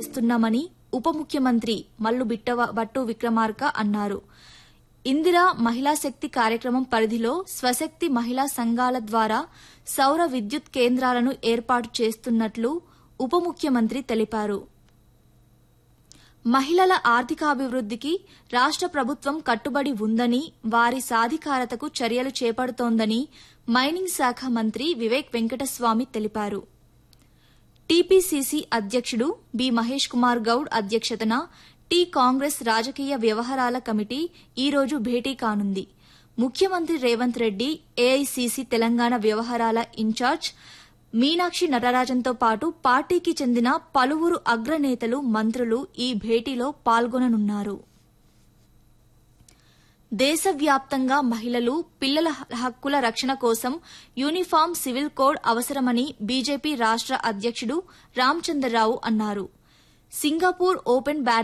చేస్తున్నామని ఉప ముఖ్యమంత్రి మల్లు బిట్టవ భట్టు విక్రమార్క అన్నారు ఇందిరా మహిళా శక్తి కార్యక్రమం పరిధిలో స్వశక్తి మహిళా సంఘాల ద్వారా సౌర విద్యుత్ కేంద్రాలను ఏర్పాటు చేస్తున్నట్లు ఉప ముఖ్యమంత్రి తెలిపారు మహిళల ఆర్థికాభివృద్ధికి రాష్ట్ర ప్రభుత్వం కట్టుబడి ఉందని వారి సాధికారతకు చర్యలు చేపడుతోందని మైనింగ్ శాఖ మంత్రి వివేక్ వెంకటస్వామి తెలిపారు టీపీసీసీ అధ్యక్షుడు బి మహేష్ కుమార్ గౌడ్ అధ్యక్షతన టీ కాంగ్రెస్ రాజకీయ వ్యవహారాల కమిటీ ఈ రోజు భేటీ కానుంది ముఖ్యమంత్రి రేవంత్ రెడ్డి ఏఐసీసీ తెలంగాణ వ్యవహారాల ఇన్ఛార్జ్ మీనాక్షి నటరాజన్తో పాటు పార్టీకి చెందిన పలువురు అగ్రనేతలు మంత్రులు ఈ భేటీలో పాల్గొననున్నారు దేశవ్యాప్తంగా మహిళలు పిల్లల హక్కుల రక్షణ కోసం యూనిఫామ్ సివిల్ కోడ్ అవసరమని బీజేపీ రాష్ట్ర అధ్యక్షుడు రామచంద్రరావు అన్నారు సింగపూర్ ఓపెన్ బ్యాడ్